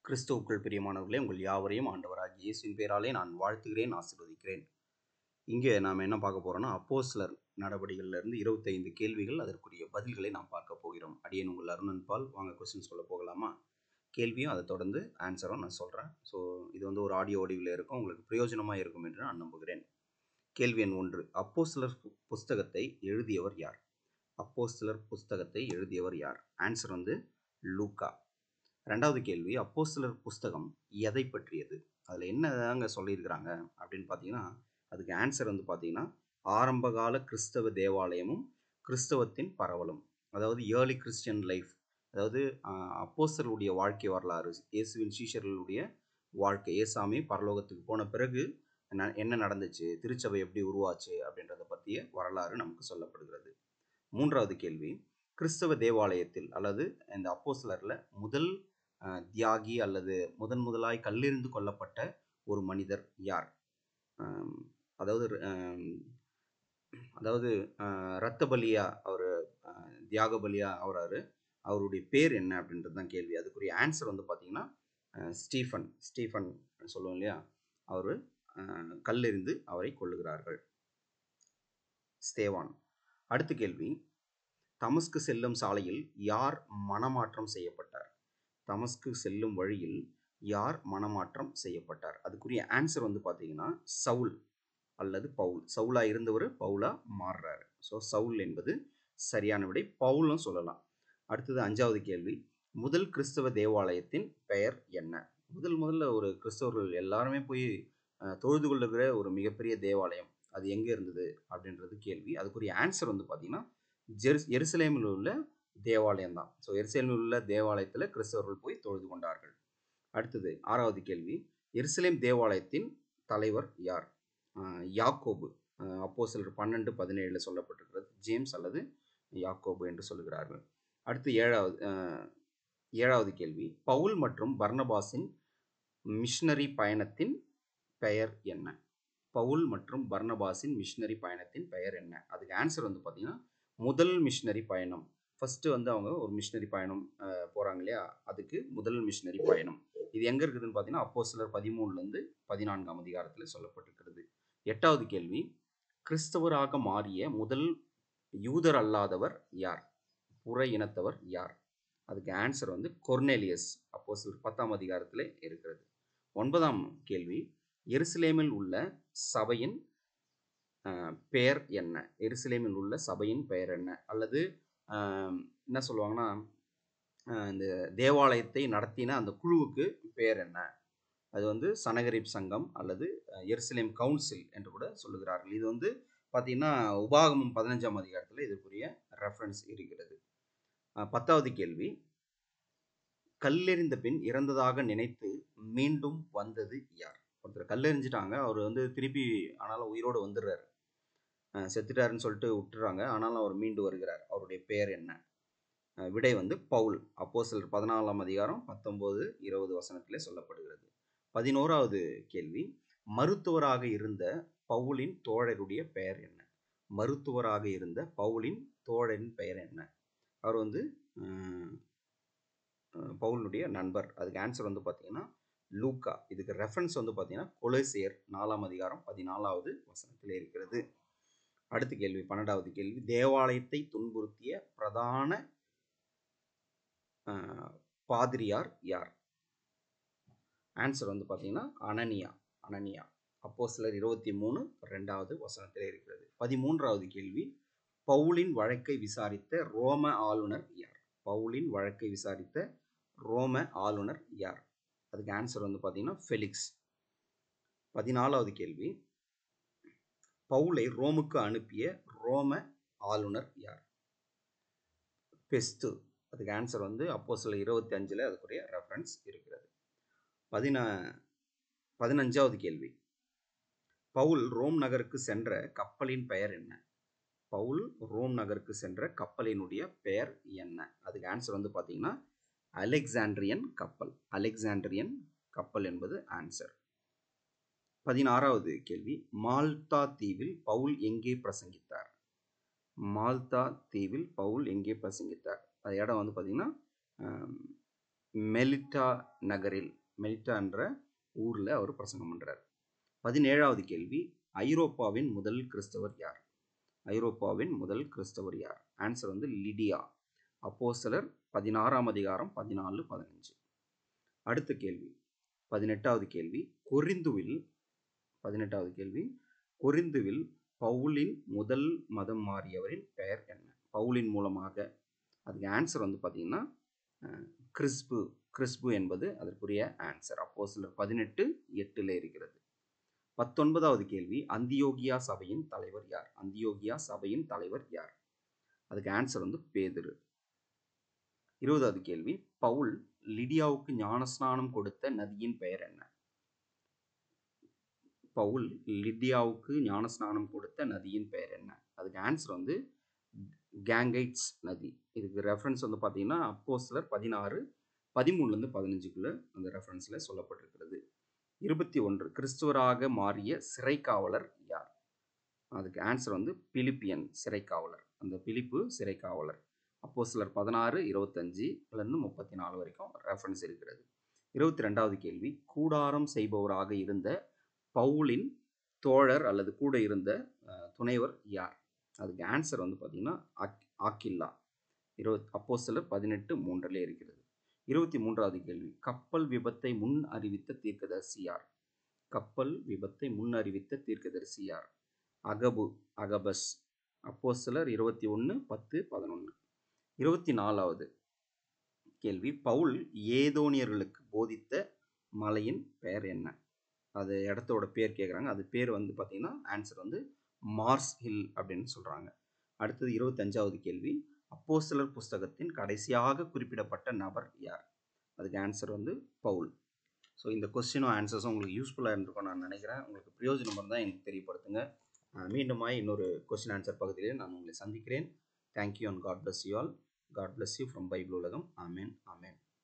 கிறிஸ்துவுக்குள் பிரியமானவர்களே உங்கள் யாவரையும் ஆண்டவராகிய இயேசுவின் பேராலே நான் வாழ்த்துகிறேன் ஆசீர்வதிக்கிறேன் இங்கே நாம் என்ன பார்க்க போறோம்னா அப்போஸ்லர் நடவடிக்கைகள்ல இருந்து இருபத்தைந்து கேள்விகள் அதற்குரிய பதில்களை நாம் பார்க்க போகிறோம் அடியேன் உங்கள் அருணன் பால் வாங்க கொஸ்டின் சொல்ல போகலாமா கேள்வியும் அதை தொடர்ந்து ஆன்சரும் நான் சொல்கிறேன் ஸோ இது வந்து ஒரு ஆடியோ வடிவில் இருக்கும் உங்களுக்கு பிரயோஜனமாக இருக்கும் என்று நான் நம்புகிறேன் கேள்வி எண் ஒன்று அப்போஸ்லர் பு- புஸ்தகத்தை எழுதியவர் யார் அப்போஸ்தலர் புஸ்தகத்தை எழுதியவர் யார் ஆன்சர் வந்து லூக்கா ரெண்டாவது கேள்வி அப்போஸ்தலர் புஸ்தகம் எதை பற்றியது அதில் என்னதாங்க சொல்லியிருக்கிறாங்க அப்படின்னு பார்த்தீங்கன்னா அதுக்கு ஆன்சர் வந்து பார்த்தீங்கன்னா ஆரம்பகால கிறிஸ்தவ தேவாலயமும் கிறிஸ்தவத்தின் பரவலும் அதாவது ஏர்லி கிறிஸ்டியன் லைஃப் அதாவது அப்போஸ்தலருடைய வாழ்க்கை வரலாறு இயேசுவின் சீஷர்களுடைய வாழ்க்கை ஏசாமி பரலோகத்துக்கு போன பிறகு என்ன- என்ன நடந்துச்சு திருச்சபை எப்படி உருவாச்சு அப்படின்றத பற்றிய வரலாறு நமக்கு சொல்லப்படுகிறது மூன்றாவது கேள்வி கிறிஸ்தவ தேவாலயத்தில் அல்லது இந்த அப்போஸ்தலர்ல முதல் அஹ், தியாகி அல்லது முதன் முதலாய் கல்லெறிந்து கொல்லப்பட்ட ஒரு மனிதர் யார் ஆம், அதாவது ஆம், அதாவது அஹ், இரத்த பலியா அவர் தியாக பலியா அவராரு அவருடைய பேர் என்ன அப்படின்றது தான் கேள்வி அதுக்குரிய ஆன்சர் வந்து பார்த்தீங்கன்னா அஹ், ஸ்டீஃபன் ஸ்டீஃபன் சொல்லுவோம் இல்லையா அவர் கல்லெறிந்து அவரை கொல்லுகிறார்கள் ஸ்தேவான் அடுத்த கேள்வி தமஸ்கு செல்லும் சாலையில் யார் மனமாற்றம் செய்யப்பட்டார் தமஸ்கு செல்லும் வழியில் யார் மனமாற்றம் செய்யப்பட்டார் அதுக்குரிய ஆன்சர் வந்து பார்த்தீங்கன்னா சவுல் அல்லது பவுல் சவுலா இருந்தவர் பவுலா மாறுறாரு ஸோ சவுல் என்பது சரியான விடை பவுலும் சொல்லலாம் அடுத்தது அஞ்சாவது கேள்வி முதல் கிறிஸ்தவ தேவாலயத்தின் பெயர் என்ன முதல் முதல்ல ஒரு கிறிஸ்தவர்கள் எல்லாருமே போய் அஹ், தொழுது கொள்ளுகிற ஒரு மிகப்பெரிய தேவாலயம் அது எங்கே இருந்தது அப்படின்றது கேள்வி அதுக்குரிய ஆன்சர் வந்து பார்த்தீங்கன்னா ஜெருஸ் எருசலேமில் உள்ள தேவாலயம் தான் ஸோ எருசலேமில் உள்ள தேவாலயத்தில் கிறிஸ்தவர்கள் போய் தொழுது கொண்டார்கள் அடுத்தது ஆறாவது கேள்வி எருசலேம் தேவாலயத்தின் தலைவர் யார் ஆஹ் யாக்கோபு அப்போ சிலர் பன்னெண்டு பதினேழில் சொல்லப்பட்டிருக்கிறது ஜேம்ஸ் அல்லது யாக்கோபு என்று சொல்லுகிறார்கள் அடுத்து ஏழாவது ஆஹ் ஏழாவது கேள்வி பவுல் மற்றும் பர்னபாஸின் மிஷனரி பயணத்தின் பெயர் என்ன பவுல் மற்றும் பர்னபாஸின் மிஷனரி பயணத்தின் பெயர் என்ன அதுக்கு ஆன்சர் வந்து பார்த்தீங்கன்னா முதல் மிஷனரி பயணம் ஃபர்ஸ்ட் வந்து அவங்க ஒரு மிஷனரி பயணம் அஹ், போறாங்க இல்லையா அதுக்கு முதல் மிஷனரி பயணம் இது எங்க இருக்குதுன்னு பார்த்தீங்கன்னா அப்போ சிலர் பதிமூணுலேருந்து பதினான்காம் அதிகாரத்தில் சொல்லப்பட்டிருக்கிறது எட்டாவது கேள்வி கிறிஸ்தவராக மாறிய முதல் யூதர் அல்லாதவர் யார் புற இனத்தவர் யார் அதுக்கு ஆன்சர் வந்து கொர்னேலியஸ் அப்போ சிலர் பத்தாம் அதிகாரத்தில் இருக்கிறது ஒன்பதாம் கேள்வி எருசலேமில் உள்ள சபையின் அஹ், பெயர் என்ன எருசலேமில் உள்ள சபையின் பெயர் என்ன அல்லது அஹ், என்ன சொல்லுவாங்கன்னா அஹ், இந்த தேவாலயத்தை நடத்தின அந்த குழுவுக்கு பெயர் என்ன அது வந்து சனகரிப் சங்கம் அல்லது அஹ், எருசலேம் கவுன்சில் என்று கூட சொல்லுகிறார்கள் இது வந்து பார்த்தீங்கன்னா உபாகமம் பதினஞ்சாம் அதிகாரத்தில் இதற்குரிய ரெஃபரன்ஸ் இருக்கிறது அஹ், பத்தாவது கேள்வி கல்லெறிந்த பின் இறந்ததாக நினைத்து மீண்டும் வந்தது யார் ஒருத்தர் கல்லெறிஞ்சிட்டாங்க அவர் வந்து திருப்பி ஆனாலும் உயிரோடு வந்துடுறாரு அஹ் செத்துட்டாருன்னு சொல்லிட்டு விட்டுறாங்க ஆனாலும் அவர் மீண்டு வருகிறார் அவருடைய பெயர் என்ன அஹ் விடை வந்து பவுல் அப்போ சிலர் பதினாலாம் அதிகாரம் பத்தொம்போது இருபது வசனத்திலே சொல்லப்படுகிறது பதினோராவது கேள்வி மருத்துவராக இருந்த பவுலின் தோழருடைய பெயர் என்ன மருத்துவராக இருந்த பவுலின் தோழரின் பெயர் என்ன அவர் வந்து அஹ், அஹ், பவுலினுடைய நண்பர் அதுக்கு ஆன்சர் வந்து பார்த்தீங்கன்னா லூக்கா இதுக்கு ரெஃபரன்ஸ் வந்து பார்த்தீங்கன்னா கொலோசியர் நாலாம் அதிகாரம் பதினாலாவது வசனத்தில் இருக்கிறது அடுத்த கேள்வி பன்னெண்டாவது கேள்வி தேவாலயத்தை துன்புறுத்திய பிரதான அஹ், பாதிரியார் யார் ஆன்சர் வந்து பார்த்தீங்கன்னா அனனியா அனனியா அப்போ சிலர் இருபத்தி மூணு ரெண்டாவது வசனத்தில் இருக்கிறது பதிமூன்றாவது கேள்வி பவுலின் வழக்கை விசாரித்த ரோம ஆளுநர் யார் பவுலின் வழக்கை விசாரித்த ரோம ஆளுநர் யார் அதுக்கு ஆன்சர் வந்து பார்த்தீங்கன்னா ஃபெலிக்ஸ் பதினாலாவது கேள்வி பவுலை ரோமுக்கு அனுப்பிய ரோம ஆளுநர் யார் பெஸ்து அதுக்கு ஆன்சர் வந்து அப்போ சில இருபத்தி அஞ்சில் அதுக்குரிய ரெஃபரன்ஸ் இருக்கிறது பதினா பதினஞ்சாவது கேள்வி பவுல் ரோம் நகருக்கு சென்ற கப்பலின் பெயர் என்ன பவுல் ரோம் நகருக்கு சென்ற கப்பலினுடைய பெயர் என்ன அதுக்கு ஆன்சர் வந்து பார்த்தீங்கன்னா அலெக்சாண்ட்ரியன் கப்பல் அலெக்சாண்ட்ரியன் கப்பல் என்பது ஆன்சர் பதினாறாவது கேள்வி மால்தா தீவில் பவுல் எங்கே பிரசங்கித்தார் மால்தா தீவில் பவுல் எங்கே பிரசங்கித்தார் அது இடம் வந்து பார்த்தீங்கன்னா ஆம், மெலிட்டா நகரில் மெலிட்டா என்ற ஊரில் அவர் பிரசங்கம் பண்ணுறார் பதினேழாவது கேள்வி ஐரோப்பாவின் முதல் கிறிஸ்தவர் யார் ஐரோப்பாவின் முதல் கிறிஸ்தவர் யார் ஆன்சர் வந்து லிடியா அப்போ சிலர் பதினாறாம் அதிகாரம் பதினாலு பதினஞ்சு அடுத்த கேள்வி பதினெட்டாவது கேள்வி கொரிந்துவில் பதினெட்டாவது கேள்வி கொரிந்துவில் பவுலின் முதல் மதம் மாறியவரின் பெயர் என்ன பவுலின் மூலமாக அதுக்கு ஆன்சர் வந்து பார்த்தீங்கன்னா கிறிஸ்பு கிறிஸ்பு என்பது அதற்குரிய ஆன்சர் அப்போ சிலர் பதினெட்டு எட்டில் இருக்கிறது பத்தொன்பதாவது கேள்வி அந்தியோகியா சபையின் தலைவர் யார் அந்தியோகியா சபையின் தலைவர் யார் அதுக்கு ஆன்சர் வந்து பேதுரு இருபதாவது கேள்வி பவுல் லிடியாவுக்கு ஞானஸ்நானம் கொடுத்த நதியின் பெயர் என்ன பவுல் லிடியாவுக்கு ஞானஸ்நானம் கொடுத்த நதியின் பெயர் என்ன அதுக்கு ஆன்சர் வந்து கேங்கைட்ஸ் நதி இதுக்கு ரெஃபரன்ஸ் வந்து பார்த்தீங்கன்னா அப்போ சிலர் பதினாறு பதிமூணுலேருந்து பதினஞ்சுக்குள்ளே அந்த ரெஃபரன்ஸில் சொல்லப்பட்டிருக்கிறது இருபத்தி ஒன்று கிறிஸ்துவராக மாறிய சிறைக்காவலர் யார் அதுக்கு ஆன்சர் வந்து பிலிப்பியன் சிறைக்காவலர் அந்த பிலிப்பு சிறைக்காவலர் அப்போ சிலர் பதினாறு இருபத்தஞ்சுலேருந்து முப்பத்தி நாலு வரைக்கும் ரெஃபரன்ஸ் இருக்கிறது இருபத்தி ரெண்டாவது கேள்வி கூடாரம் செய்பவராக இருந்த பவுலின் தோழர் அல்லது கூட இருந்த துணைவர் யார் அதுக்கு ஆன்சர் வந்து பார்த்தீங்கன்னா ஆக் ஆக்கில்லா இருபத் அப்போ சிலர் பதினெட்டு மூன்றிலே இருக்கிறது இருபத்தி மூன்றாவது கேள்வி கப்பல் விபத்தை முன் அறிவித்த தீர்க்கதரிசி யார் கப்பல் விபத்தை முன் அறிவித்த தீர்க்கதரிசி யார் அகபு அகபஸ் அப்போ சிலர் இருபத்தி ஒன்று பத்து பதினொன்று இருபத்தி நாலாவது கேள்வி பவுல் ஏதோனியர்களுக்கு போதித்த மலையின் பெயர் என்ன அது இடத்தோட பேர் கேட்குறாங்க அது பேர் வந்து பார்த்தீங்கன்னா ஆன்சர் வந்து மார்ஸ் ஹில் அப்படின்னு சொல்கிறாங்க அடுத்தது இருபத்தஞ்சாவது கேள்வி அப்போ சிலர் புஸ்தகத்தின் கடைசியாக குறிப்பிடப்பட்ட நபர் யார் அதுக்கு ஆன்சர் வந்து பவுல் ஸோ இந்த கொஸ்டினும் ஆன்சர்ஸும் உங்களுக்கு யூஸ்ஃபுல்லாக இருந்திருக்கும் நான் நினைக்கிறேன் உங்களுக்கு பிரயோஜனம் இருந்தால் எனக்கு தெரியப்படுத்துங்க மீண்டுமாய் இன்னொரு கொஸ்டின் ஆன்சர் பகுதியிலே நான் உங்களை சந்திக்கிறேன் thank you and God bless you all God bless you from Bible உலகம் ஆமேன் ஆமேன்